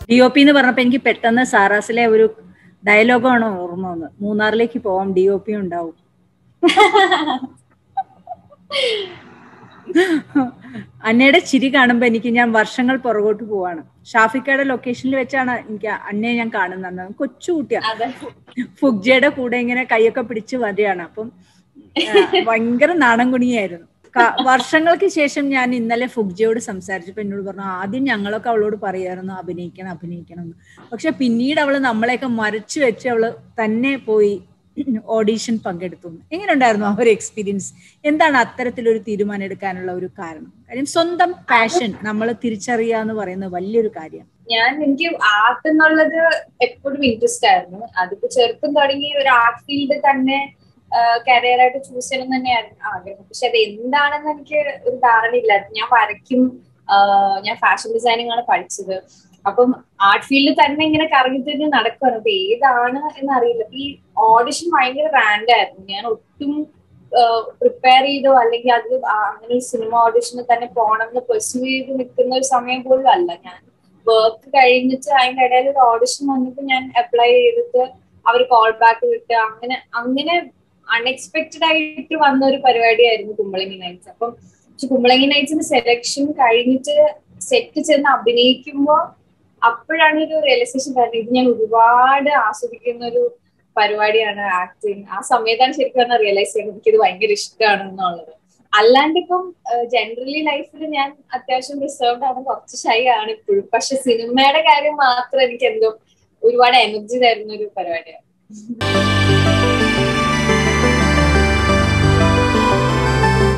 D O P എന്ന് പറഞ്ഞപ്പോ എനിക്ക് പെട്ടെന്ന് സാറാസിലെ ഒരു ഡയലോഗാണ് ഓർമ്മ വന്നത് മൂന്നാറിലേക്ക് പോവാം ഡി ഒ പി ഉണ്ടാവും അന്നയുടെ ചിരി കാണുമ്പോ എനിക്ക് ഞാൻ വർഷങ്ങൾ പുറകോട്ട് പോവാണ് ഷാഫിക്കയുടെ ലൊക്കേഷനിൽ വെച്ചാണ് എനിക്ക് അന്നയെ ഞാൻ കാണുന്നത് കൊച്ചു കുട്ടിയാ അതെ ഫുഗ്ജയുടെ കൂടെ ഇങ്ങനെ കൈയൊക്കെ പിടിച്ച് വരികയാണ് അപ്പം ആ, ഭയങ്കര നാണം കുണിയായിരുന്നു ക- വർഷങ്ങൾക്ക് ശേഷം ഞാൻ ഇന്നലെ ഫുഗ്ജയോട് സംസാരിച്ചപ്പോ എന്നോട് പറഞ്ഞു ആദ്യം ഞങ്ങളൊക്കെ അവളോട് പറയായിരുന്നു അഭിനയിക്കണം അഭിനയിക്കണം എന്ന് പക്ഷെ പിന്നീട് അവള് നമ്മളെയൊക്കെ മരച്ചു വെച്ച് അവള് തന്നെ പോയി ഓഡീഷൻ പങ്കെടുത്തു എങ്ങനെ ഉണ്ടായിരുന്നു ആ ഒരു എക്സ്പീരിയൻസ് എന്താണ് അത്തരത്തിലൊരു തീരുമാനം എടുക്കാനുള്ള ഒരു കാരണം കാര്യം സ്വന്തം പാഷൻ നമ്മൾ തിരിച്ചറിയുക എന്ന് പറയുന്നത് വലിയൊരു കാര്യം ഞാൻ എനിക്ക് ആർട്ട് എന്നുള്ളത് എപ്പോഴും ഇൻട്രസ്റ്റ് ആയിരുന്നു അതിപ്പോ ചെറുപ്പം തുടങ്ങി ഒരു ആർട്ട് ഫീൽഡ് തന്നെ കരിയർ ആയിട്ട് ചൂസ് ചെയ്യണം തന്നെയായിരുന്നു ആഗ്രഹം പക്ഷെ അത് എന്താണെന്ന് എനിക്ക് ഒരു ധാരണയില്ല ഞാൻ വരയ്ക്കും ആഹ് ഞാൻ ഫാഷൻ ഡിസൈനിങ് ആണ് പഠിച്ചത് അപ്പം ആർട്ട് ഫീൽഡ് തന്നെ ഇങ്ങനെ കറങ്ങി തിരിഞ്ഞ് നടക്കുവാണ് അപ്പൊ ഏതാണ് എന്ന് അറിയില്ല ഈ ഓഡിഷൻ ഭയങ്കര റാൻഡ് ആയിരുന്നു ഞാൻ ഒട്ടും പ്രിപ്പയർ ചെയ്തോ അല്ലെങ്കിൽ അത് ആ- അങ്ങനെ ഒരു സിനിമ ഓഡിഷന് തന്നെ പോകണം എന്ന് പെർസ്യൂ ചെയ്ത് നിൽക്കുന്ന ഒരു സമയം പോലും അല്ല ഞാൻ വർക്ക് കഴിഞ്ഞിട്ട് അതിന്റെ ഇടയിൽ ഒരു ഓഡിഷൻ വന്നിട്ട് ഞാൻ അപ്ലൈ ചെയ്തിട്ട് അവർ കോൾ ബാക്ക് കിട്ടുക അങ്ങനെ അങ്ങനെ അൺഎക്സ്പെക്ടഡ് ആയിട്ട് വന്ന ഒരു പരിപാടിയായിരുന്നു കുമ്പളങ്ങി നൈറ്റ്സ് അപ്പം പക്ഷെ കുമ്പളങ്ങി നൈറ്റ്സിന്റെ സെലക്ഷൻ കഴിഞ്ഞിട്ട് സെറ്റ് ചെന്ന് അഭിനയിക്കുമ്പോ അപ്പോഴാണ് ഒരു റിയലൈസേഷൻ പറഞ്ഞത് ഇത് ഞാൻ ഒരുപാട് ആസ്വദിക്കുന്ന ഒരു പരിപാടിയാണ് ആക്ടിങ് ആ സമയത്താണ് ശരിക്കും പറഞ്ഞാൽ റിയലൈസ് ചെയ്യുന്നത് എനിക്കിത് ഭയങ്കര ഇഷ്ടമാണ് എന്നുള്ളത് അല്ലാണ്ട് ഇപ്പം ജനറലി ലൈഫിൽ ഞാൻ അത്യാവശ്യം റിസർവ്ഡ് ആണ് കുറച്ച് ഷൈ ആണ് ഇപ്പോഴും പക്ഷെ സിനിമയുടെ കാര്യം മാത്രം എനിക്ക് എന്തോ ഒരുപാട് എനർജി തരുന്ന ഒരു പരിപാടിയാണ്